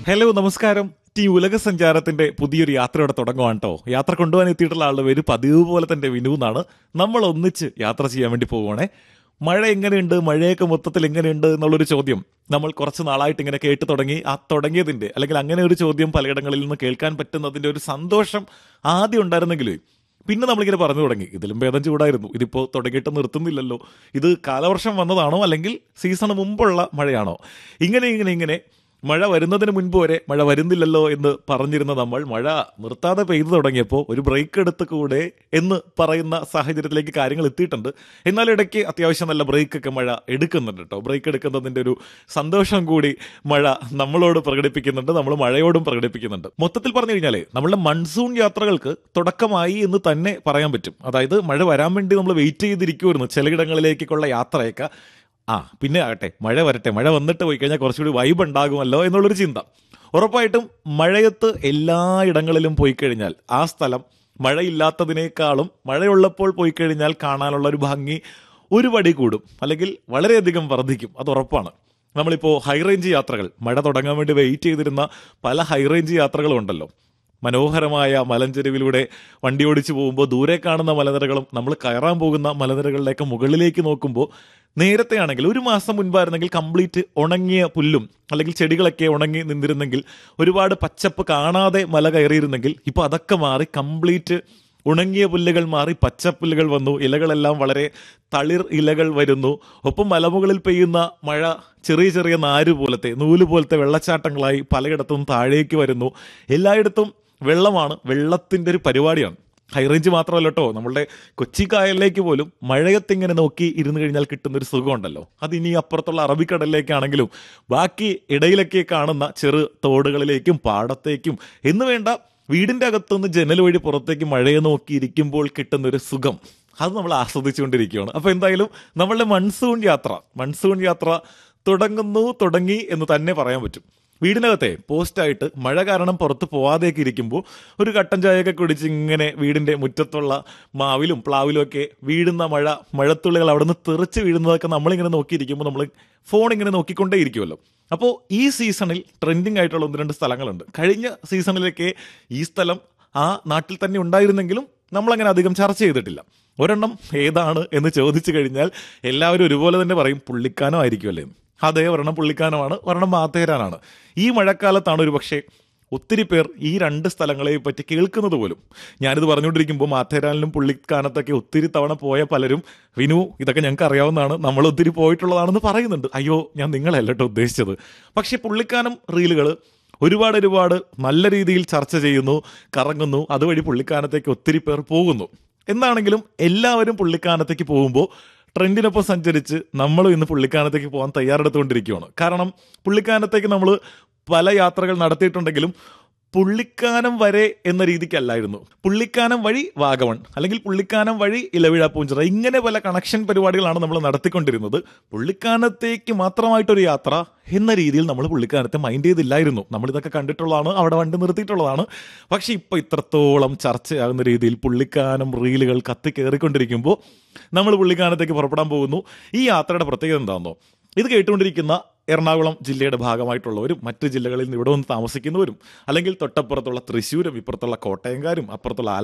hello നമസ്കാരം team ഉലക സഞ്ചാരത്തിന്റെ പുതിയൊരു യാത്രയുടെ തുടങ്ങുവാണ് കേട്ടോ യാത്ര കൊണ്ടുപോകാൻ എത്തിയിട്ടുള്ള ആളുടെ പേര് പതിവ് പോലെ തന്നെ വിനു എന്നാണ് നമ്മൾ ഒന്നിച്ച് യാത്ര ചെയ്യാൻ വേണ്ടി പോവുകയാണേ മഴ എങ്ങനെയുണ്ട് മഴയൊക്കെ മൊത്തത്തിൽ എങ്ങനെയുണ്ട് എന്നുള്ളൊരു ചോദ്യം നമ്മൾ കുറച്ച് നാളായിട്ട് ഇങ്ങനെ കേട്ട് തുടങ്ങി ആ തുടങ്ങിയതിന്റെ അല്ലെങ്കിൽ അങ്ങനെ ഒരു ചോദ്യം പലയിടങ്ങളിൽ നിന്ന് കേൾക്കാൻ പറ്റുന്നതിന്റെ ഒരു സന്തോഷം ആദ്യം ഉണ്ടായിരുന്നെങ്കിലേ പിന്നെ നമ്മളിങ്ങനെ പറഞ്ഞു തുടങ്ങി ഇതിലും ഭേദം ചൂടായിരുന്നു ഇതിപ്പോൾ തുടങ്ങിയിട്ട് നിർത്തുന്നില്ലല്ലോ ഇത് കാലവർഷം വന്നതാണോ അല്ലെങ്കിൽ സീസണ് മുമ്പുള്ള മഴയാണോ ഇങ്ങനെ ഇങ്ങനെ ഇങ്ങനെ മഴ വരുന്നതിന് മുൻപ് വരെ മഴ വരുന്നില്ലല്ലോ എന്ന് പറഞ്ഞിരുന്ന നമ്മൾ മഴ നിർത്താതെ പെയ്തു തുടങ്ങിയപ്പോൾ ഒരു ബ്രേക്ക് എടുത്ത് കൂടെ എന്ന് പറയുന്ന സാഹചര്യത്തിലേക്ക് കാര്യങ്ങൾ എത്തിയിട്ടുണ്ട് എന്നാൽ ഇടയ്ക്ക് അത്യാവശ്യം നല്ല ബ്രേക്കൊക്കെ മഴ എടുക്കുന്നുണ്ട് കേട്ടോ ബ്രേക്ക് എടുക്കുന്നതിൻ്റെ ഒരു സന്തോഷം കൂടി മഴ നമ്മളോട് പ്രകടിപ്പിക്കുന്നുണ്ട് നമ്മൾ മഴയോടും പ്രകടിപ്പിക്കുന്നുണ്ട് മൊത്തത്തിൽ പറഞ്ഞു കഴിഞ്ഞാൽ നമ്മളുടെ മൺസൂൺ യാത്രകൾക്ക് തുടക്കമായി എന്ന് തന്നെ പറയാൻ പറ്റും അതായത് മഴ വരാൻ വേണ്ടി നമ്മൾ വെയിറ്റ് ചെയ്തിരിക്കുമായിരുന്നു ചിലയിടങ്ങളിലേക്കുള്ള യാത്രയൊക്കെ ആ പിന്നെ ആകട്ടെ മഴ വരട്ടെ മഴ വന്നിട്ട് പോയി കഴിഞ്ഞാൽ കുറച്ചുകൂടി വൈബ് ഉണ്ടാകുമല്ലോ എന്നുള്ളൊരു ചിന്ത ഉറപ്പായിട്ടും മഴയത്ത് എല്ലായിടങ്ങളിലും പോയി കഴിഞ്ഞാൽ ആ സ്ഥലം മഴയില്ലാത്തതിനേക്കാളും മഴയുള്ളപ്പോൾ പോയി കഴിഞ്ഞാൽ കാണാനുള്ള ഒരു ഭംഗി ഒരു പടി കൂടും അല്ലെങ്കിൽ വളരെയധികം വർദ്ധിക്കും അത് ഉറപ്പാണ് നമ്മളിപ്പോൾ ഹൈറേഞ്ച് യാത്രകൾ മഴ തുടങ്ങാൻ വേണ്ടി വെയിറ്റ് ചെയ്തിരുന്ന പല ഹൈറേഞ്ച് യാത്രകളും ഉണ്ടല്ലോ മനോഹരമായ മലഞ്ചെരുവിലൂടെ വണ്ടി ഓടിച്ചു പോകുമ്പോൾ ദൂരെ കാണുന്ന മലനിരകളും നമ്മൾ കയറാൻ പോകുന്ന മലനിരകളിലേക്ക് മുകളിലേക്ക് നോക്കുമ്പോൾ നേരത്തെ ആണെങ്കിൽ ഒരു മാസം മുൻപായിരുന്നെങ്കിൽ കംപ്ലീറ്റ് ഉണങ്ങിയ പുല്ലും അല്ലെങ്കിൽ ചെടികളൊക്കെ ഉണങ്ങി നിന്നിരുന്നെങ്കിൽ ഒരുപാട് പച്ചപ്പ് കാണാതെ മല കയറിയിരുന്നെങ്കിൽ ഇപ്പോൾ അതൊക്കെ മാറി കംപ്ലീറ്റ് ഉണങ്ങിയ പുല്ലുകൾ മാറി പച്ചപ്പുല്ലുകൾ വന്നു ഇലകളെല്ലാം വളരെ തളിർ ഇലകൾ വരുന്നു ഒപ്പം മലമുകളിൽ പെയ്യുന്ന മഴ ചെറിയ ചെറിയ നാര് പോലത്തെ നൂല് പോലത്തെ വെള്ളച്ചാട്ടങ്ങളായി പലയിടത്തും താഴേക്ക് വരുന്നു എല്ലായിടത്തും വെള്ളമാണ് വെള്ളത്തിൻ്റെ ഒരു പരിപാടിയാണ് ഹൈറേഞ്ച് മാത്രമല്ല കേട്ടോ നമ്മളുടെ കൊച്ചി കായലിലേക്ക് പോലും മഴയത്തിങ്ങനെ നോക്കി ഇരുന്ന് കഴിഞ്ഞാൽ കിട്ടുന്ന ഒരു സുഖമുണ്ടല്ലോ അത് ഇനി അപ്പുറത്തുള്ള അറബിക്കടലിലേക്കാണെങ്കിലും ബാക്കി ഇടയിലൊക്കെ കാണുന്ന ചെറു തോടുകളിലേക്കും പാടത്തേക്കും എന്ന് വേണ്ട വീടിന്റെ അകത്തുനിന്ന് ജനൽ വഴി പുറത്തേക്ക് മഴയെ നോക്കി ഇരിക്കുമ്പോൾ കിട്ടുന്ന ഒരു സുഖം അത് നമ്മൾ ആസ്വദിച്ചുകൊണ്ടിരിക്കുകയാണ് അപ്പൊ എന്തായാലും നമ്മളുടെ മൺസൂൺ യാത്ര മൺസൂൺ യാത്ര തുടങ്ങുന്നു തുടങ്ങി എന്ന് തന്നെ പറയാൻ പറ്റും വീടിനകത്തെ പോസ്റ്റായിട്ട് മഴ കാരണം പുറത്ത് പോവാതെയൊക്കെ ഇരിക്കുമ്പോൾ ഒരു കട്ടൻ ചായയൊക്കെ കുടിച്ച് ഇങ്ങനെ വീടിന്റെ മുറ്റത്തുള്ള മാവിലും പ്ലാവിലും ഒക്കെ വീഴുന്ന മഴ മഴത്തുള്ളികൾ അവിടെ നിന്ന് തെറിച്ച് വീഴുന്നതൊക്കെ നമ്മളിങ്ങനെ നോക്കിയിരിക്കുമ്പോൾ നമ്മൾ ഫോൺ ഇങ്ങനെ നോക്കിക്കൊണ്ടേ ഇരിക്കുമല്ലോ അപ്പോൾ ഈ സീസണിൽ ട്രെൻഡിങ് ആയിട്ടുള്ള ഒന്ന് രണ്ട് സ്ഥലങ്ങളുണ്ട് കഴിഞ്ഞ സീസണിലൊക്കെ ഈ സ്ഥലം ആ നാട്ടിൽ തന്നെ ഉണ്ടായിരുന്നെങ്കിലും നമ്മളങ്ങനെ അധികം ചർച്ച ചെയ്തിട്ടില്ല ഒരെണ്ണം ഏതാണ് എന്ന് ചോദിച്ചു കഴിഞ്ഞാൽ എല്ലാവരും ഒരുപോലെ തന്നെ പറയും പുള്ളിക്കാനോ ആയിരിക്കുമല്ലേ അതേ ഒരെണ്ണം പുള്ളിക്കാനമാണ് ഒരെണ്ണം മാത്തേരാനാണ് ഈ മഴക്കാലത്താണ് ഒരു പക്ഷേ ഒത്തിരി പേർ ഈ രണ്ട് സ്ഥലങ്ങളെ പറ്റി കേൾക്കുന്നത് പോലും ഞാനിത് പറഞ്ഞുകൊണ്ടിരിക്കുമ്പോൾ മാത്തേരാനിലും പുള്ളിക്കാനത്തൊക്കെ ഒത്തിരി തവണ പോയ പലരും വിനു ഇതൊക്കെ ഞങ്ങൾക്ക് അറിയാവുന്നതാണ് നമ്മൾ ഒത്തിരി പോയിട്ടുള്ളതാണെന്ന് പറയുന്നുണ്ട് അയ്യോ ഞാൻ നിങ്ങളല്ല കേട്ടോ ഉദ്ദേശിച്ചത് പക്ഷേ പുള്ളിക്കാനം റീലുകൾ ഒരുപാട് ഒരുപാട് നല്ല രീതിയിൽ ചർച്ച ചെയ്യുന്നു കറങ്ങുന്നു അതുവഴി പുള്ളിക്കാനത്തേക്ക് ഒത്തിരി പേർ പോകുന്നു എന്താണെങ്കിലും എല്ലാവരും പുള്ളിക്കാനത്തേക്ക് പോകുമ്പോൾ ട്രെൻഡിനൊപ്പം സഞ്ചരിച്ച് നമ്മളും ഇന്ന് പുള്ളിക്കാനത്തേക്ക് പോകാൻ തയ്യാറെടുത്തുകൊണ്ടിരിക്കുകയാണ് കാരണം പുള്ളിക്കാനത്തേക്ക് നമ്മൾ പല യാത്രകൾ നടത്തിയിട്ടുണ്ടെങ്കിലും പുള്ളിക്കാനം വരെ എന്ന രീതിക്കല്ലായിരുന്നു പുള്ളിക്കാനം വഴി വാഗവൺ അല്ലെങ്കിൽ പുള്ളിക്കാനം വഴി ഇലവിഴ പൂഞ്ചിറ ഇങ്ങനെ പല കണക്ഷൻ പരിപാടികളാണ് നമ്മൾ നടത്തിക്കൊണ്ടിരുന്നത് പുള്ളിക്കാനത്തേക്ക് മാത്രമായിട്ടൊരു യാത്ര എന്ന രീതിയിൽ നമ്മൾ പുള്ളിക്കാനത്തെ മൈൻഡ് ചെയ്തില്ലായിരുന്നു നമ്മൾ ഇതൊക്കെ കണ്ടിട്ടുള്ളതാണ് അവിടെ വണ്ടി നിർത്തിയിട്ടുള്ളതാണ് പക്ഷെ ഇപ്പൊ ഇത്രത്തോളം ചർച്ചയാകുന്ന രീതിയിൽ പുള്ളിക്കാനം റീലുകൾ കത്തി കയറിക്കൊണ്ടിരിക്കുമ്പോൾ നമ്മൾ പുള്ളിക്കാനത്തേക്ക് പുറപ്പെടാൻ പോകുന്നു ഈ യാത്രയുടെ പ്രത്യേകത എന്താണെന്നോ ഇത് കേട്ടുകൊണ്ടിരിക്കുന്ന എറണാകുളം ജില്ലയുടെ ഭാഗമായിട്ടുള്ളവരും മറ്റ് ജില്ലകളിൽ നിന്ന് ഇവിടെ വന്ന് താമസിക്കുന്നവരും അല്ലെങ്കിൽ തൊട്ടപ്പുറത്തുള്ള തൃശ്ശൂരും ഇപ്പുറത്തുള്ള കോട്ടയംകാരും അപ്പുറത്തുള്ള